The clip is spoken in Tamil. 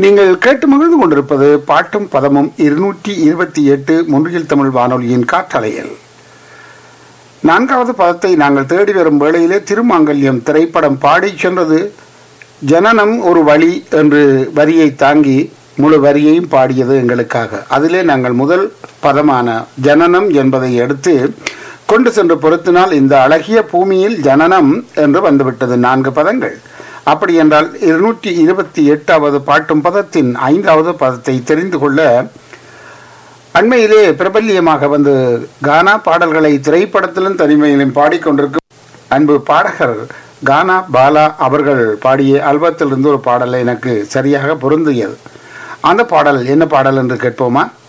நீங்கள் கேட்டு மகிழ்ந்து கொண்டிருப்பது பாட்டும் பதமும் இருநூற்றி இருபத்தி எட்டு முன்றில் தமிழ் வானொலியின் காற்றலையில் நான்காவது பதத்தை நாங்கள் தேடி வரும் வேளையிலே திருமாங்கல்யம் திரைப்படம் பாடிச் சென்றது ஜனனம் ஒரு வழி என்று வரியை தாங்கி முழு வரியையும் பாடியது எங்களுக்காக அதிலே நாங்கள் முதல் பதமான ஜனனம் என்பதை எடுத்து கொண்டு சென்று பொருத்தினால் இந்த அழகிய பூமியில் ஜனனம் என்று வந்துவிட்டது நான்கு பதங்கள் அப்படி என்றால் இருநூற்றி இருபத்தி எட்டாவது பாட்டும் பதத்தின் ஐந்தாவது பதத்தை தெரிந்து கொள்ள அண்மையிலே பிரபல்யமாக வந்து கானா பாடல்களை திரைப்படத்திலும் தனிமையிலும் பாடிக்கொண்டிருக்கும் அன்பு பாடகர் கானா பாலா அவர்கள் பாடிய ஆல்பத்திலிருந்து ஒரு பாடலை எனக்கு சரியாக பொருந்தியது அந்த பாடல் என்ன பாடல் என்று கேட்போமா